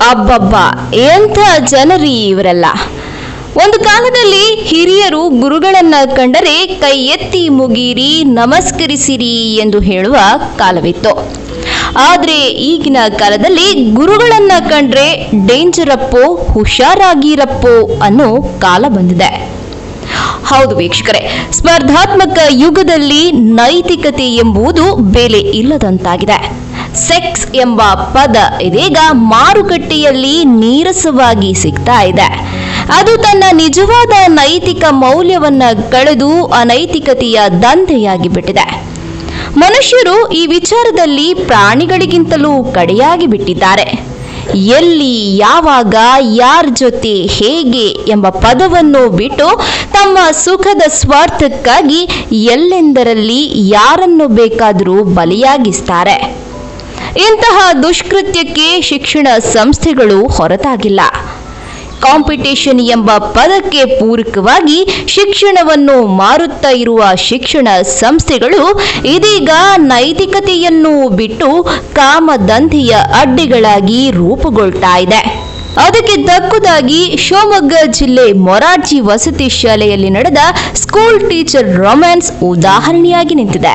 ಅಬ್ಬಬ್ಬ ಎಂಥ ಜನರಿ ಇವರೆಲ್ಲ ಒಂದು ಕಾಲದಲ್ಲಿ ಹಿರಿಯರು ಗುರುಗಳನ್ನ ಕಂಡರೆ ಕೈ ಎತ್ತಿ ಮುಗೀರಿ ನಮಸ್ಕರಿಸಿರಿ ಎಂದು ಹೇಳುವ ಕಾಲವಿತ್ತು ಆದರೆ ಈಗಿನ ಕಾಲದಲ್ಲಿ ಗುರುಗಳನ್ನ ಕಂಡ್ರೆ ಡೇಂಜರಪ್ಪೋ ಹುಷಾರಾಗಿರಪ್ಪೋ ಅನ್ನೋ ಕಾಲ ಬಂದಿದೆ ಹೌದು ವೀಕ್ಷಕರೇ ಸ್ಪರ್ಧಾತ್ಮಕ ಯುಗದಲ್ಲಿ ನೈತಿಕತೆ ಎಂಬುದು ಬೆಲೆ ಇಲ್ಲದಂತಾಗಿದೆ ಸೆಕ್ಸ್ ಎಂಬ ಪದ ಇದೀಗ ಮಾರುಕಟ್ಟೆಯಲ್ಲಿ ನೀರಸವಾಗಿ ಸಿಗ್ತಾ ಇದೆ ಅದು ತನ್ನ ನಿಜವಾದ ನೈತಿಕ ಮೌಲ್ಯವನ್ನ ಕಳೆದು ಅನೈತಿಕತೆಯ ದಂಧೆಯಾಗಿ ಬಿಟ್ಟಿದೆ ಮನುಷ್ಯರು ಈ ವಿಚಾರದಲ್ಲಿ ಪ್ರಾಣಿಗಳಿಗಿಂತಲೂ ಕಡೆಯಾಗಿ ಬಿಟ್ಟಿದ್ದಾರೆ ಎಲ್ಲಿ ಯಾವಾಗ ಯಾರ ಜೊತೆ ಹೇಗೆ ಎಂಬ ಪದವನ್ನು ಬಿಟ್ಟು ತಮ್ಮ ಸುಖದ ಸ್ವಾರ್ಥಕ್ಕಾಗಿ ಎಲ್ಲೆಂದರಲ್ಲಿ ಯಾರನ್ನು ಬೇಕಾದರೂ ಬಲಿಯಾಗಿಸ್ತಾರೆ ಇಂತಹ ದುಷ್ಕೃತ್ಯಕ್ಕೆ ಶಿಕ್ಷಣ ಸಂಸ್ಥೆಗಳು ಹೊರತಾಗಿಲ್ಲ ಕಾಂಪಿಟೇಷನ್ ಎಂಬ ಪದಕ್ಕೆ ಪೂರಕವಾಗಿ ಶಿಕ್ಷಣವನ್ನು ಮಾರುತ್ತಾ ಇರುವ ಶಿಕ್ಷಣ ಸಂಸ್ಥೆಗಳು ಇದೀಗ ನೈತಿಕತೆಯನ್ನು ಬಿಟ್ಟು ಕಾಮದಂಧೆಯ ಅಡ್ಡೆಗಳಾಗಿ ರೂಪುಗೊಳ್ತಾ ಇದೆ ಅದಕ್ಕೆ ತಕ್ಕುದಾಗಿ ಶಿವಮೊಗ್ಗ ಜಿಲ್ಲೆ ಮೊರಾರ್ಜಿ ವಸತಿ ಶಾಲೆಯಲ್ಲಿ ನಡೆದ ಸ್ಕೂಲ್ ಟೀಚರ್ ರೊಮ್ಯಾನ್ಸ್ ಉದಾಹರಣೆಯಾಗಿ ನಿಂತಿದೆ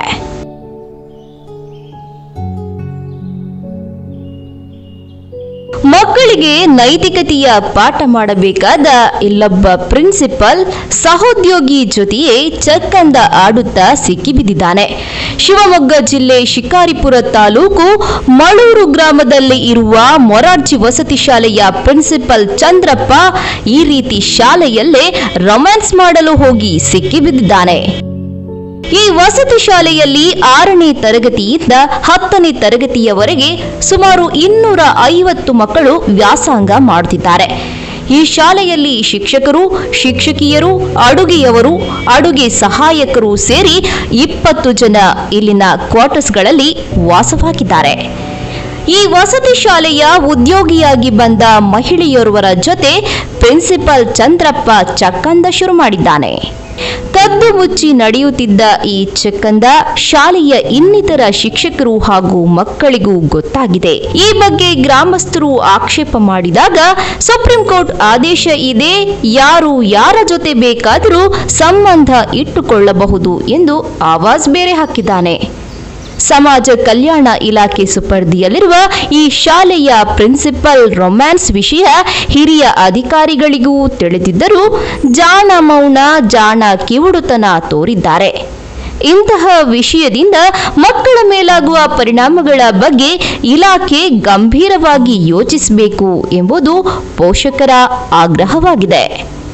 ಮಕ್ಕಳಿಗೆ ನೈತಿಕತೆಯ ಪಾಠ ಮಾಡಬೇಕಾದ ಇಲ್ಲೊಬ್ಬ ಪ್ರಿನ್ಸಿಪಲ್ ಸಹೋದ್ಯೋಗಿ ಜೊತೆಯೇ ಚಕ್ಕಂದ ಆಡುತ್ತಾ ಸಿಕ್ಕಿಬಿದ್ದಿದ್ದಾನೆ ಶಿವಮೊಗ್ಗ ಜಿಲ್ಲೆ ಶಿಕಾರಿಪುರ ತಾಲೂಕು ಮಳೂರು ಗ್ರಾಮದಲ್ಲಿ ಇರುವ ಮೊರಾರ್ಜಿ ವಸತಿ ಶಾಲೆಯ ಪ್ರಿನ್ಸಿಪಲ್ ಚಂದ್ರಪ್ಪ ಈ ರೀತಿ ಶಾಲೆಯಲ್ಲೇ ರೊಮ್ಯಾನ್ಸ್ ಮಾಡಲು ಹೋಗಿ ಸಿಕ್ಕಿಬಿದ್ದಿದ್ದಾನೆ ಈ ವಸತಿ ಶಾಲೆಯಲ್ಲಿ ಆರನೇ ತರಗತಿಯಿಂದ ಹತ್ತನೇ ತರಗತಿಯವರೆಗೆ ಸುಮಾರು ಇನ್ನೂರ ಐವತ್ತು ಮಕ್ಕಳು ವ್ಯಾಸಂಗ ಮಾಡುತ್ತಿದ್ದಾರೆ ಈ ಶಾಲೆಯಲ್ಲಿ ಶಿಕ್ಷಕರು ಶಿಕ್ಷಕಿಯರು ಅಡುಗೆಯವರು ಅಡುಗೆ ಸಹಾಯಕರು ಸೇರಿ ಇಪ್ಪತ್ತು ಜನ ಇಲ್ಲಿನ ಕ್ವಾರ್ಟರ್ಸ್ಗಳಲ್ಲಿ ವಾಸವಾಗಿದ್ದಾರೆ ಈ ವಸತಿ ಶಾಲೆಯ ಉದ್ಯೋಗಿಯಾಗಿ ಬಂದ ಮಹಿಳೆಯೋರ್ವರ ಜೊತೆ ಪ್ರಿನ್ಸಿಪಲ್ ಚಂದ್ರಪ್ಪ ಚಕ್ಕಂದ ಶುರು ಮಾಡಿದ್ದಾನೆ ಕದ್ದು ಮುಚ್ಚಿ ನಡೆಯುತ್ತಿದ್ದ ಈ ಚಕ್ಕಂದ ಶಾಲೆಯ ಇನ್ನಿತರ ಶಿಕ್ಷಕರು ಹಾಗೂ ಮಕ್ಕಳಿಗೂ ಗೊತ್ತಾಗಿದೆ ಈ ಬಗ್ಗೆ ಗ್ರಾಮಸ್ಥರು ಆಕ್ಷೇಪ ಮಾಡಿದಾಗ ಸುಪ್ರೀಂ ಕೋರ್ಟ್ ಆದೇಶ ಇದೆ ಯಾರು ಯಾರ ಜೊತೆ ಬೇಕಾದರೂ ಸಂಬಂಧ ಇಟ್ಟುಕೊಳ್ಳಬಹುದು ಎಂದು ಆವಾಜ್ ಬೇರೆ ಹಾಕಿದ್ದಾನೆ ಸಮಾಜ ಕಲ್ಯಾಣ ಇಲಾಖೆ ಸುಪರ್ದಿಯಲ್ಲಿರುವ ಈ ಶಾಲೆಯ ಪ್ರಿನ್ಸಿಪಲ್ ರೊಮ್ಯಾನ್ಸ್ ವಿಷಯ ಹಿರಿಯ ಅಧಿಕಾರಿಗಳಿಗೂ ತಿಳಿದಿದ್ದರೂ ಜಾಣ ಮೌನ ಜಾಣ ಕಿವುಡುತನ ತೋರಿದ್ದಾರೆ ಇಂತಹ ವಿಷಯದಿಂದ ಮಕ್ಕಳ ಮೇಲಾಗುವ ಪರಿಣಾಮಗಳ ಬಗ್ಗೆ ಇಲಾಖೆ ಗಂಭೀರವಾಗಿ ಯೋಚಿಸಬೇಕು ಎಂಬುದು ಪೋಷಕರ ಆಗ್ರಹವಾಗಿದೆ